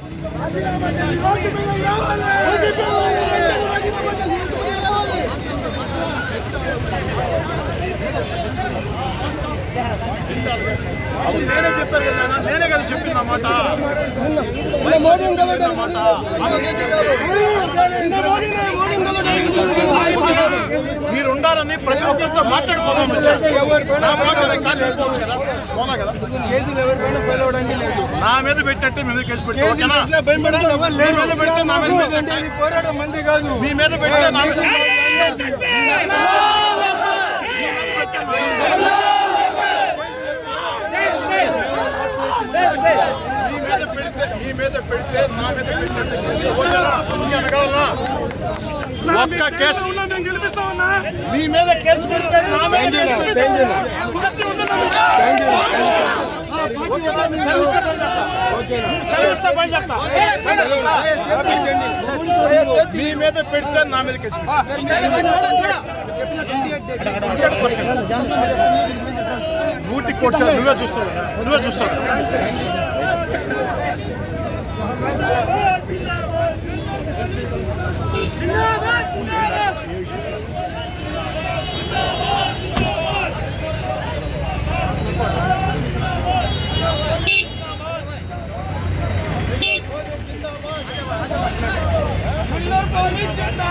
అవును, నేనే చెప్పాను కదా నాన్న, నేనే కదా చెప్పింది అన్నమాట మీరు ఉండాలని ప్రతి ఒక్కరితో మాట్లాడుకోదాం వచ్చాను. నా మాట నేను కాదు వెళ్ళిపోవచ్చు కదా పోనా కదా కేసులు ఎవరిపైన ఫైల్ అవడానికి లేదు నా మీద పెట్టినట్టే మీ మీద కేసు పెట్టి కేసులు ఓకేనా పెట్టినా భయపడాలి ఎవరు లేరు. మీ మీద పెడితే నా మీద పెట్టండి. ఇది పోరాటం మంది కాదు మీ మీద పెడితే నా మీద మీ మీద పెడితే మీ మీద పెడితే నా మీద పెట్టినట్టే కేసు ఓకేనా ఇది అనగలనా? ఒక్క కేసు మీ మీద కేసు పెడితే నా మీద కేసు పెడితే సర్వీస్ పని చేస్తా. మీ మీద పెడితే నా మీద కేసు నూటికి కోటి నువ్వే చూస్తావు నువ్వే చూస్తావు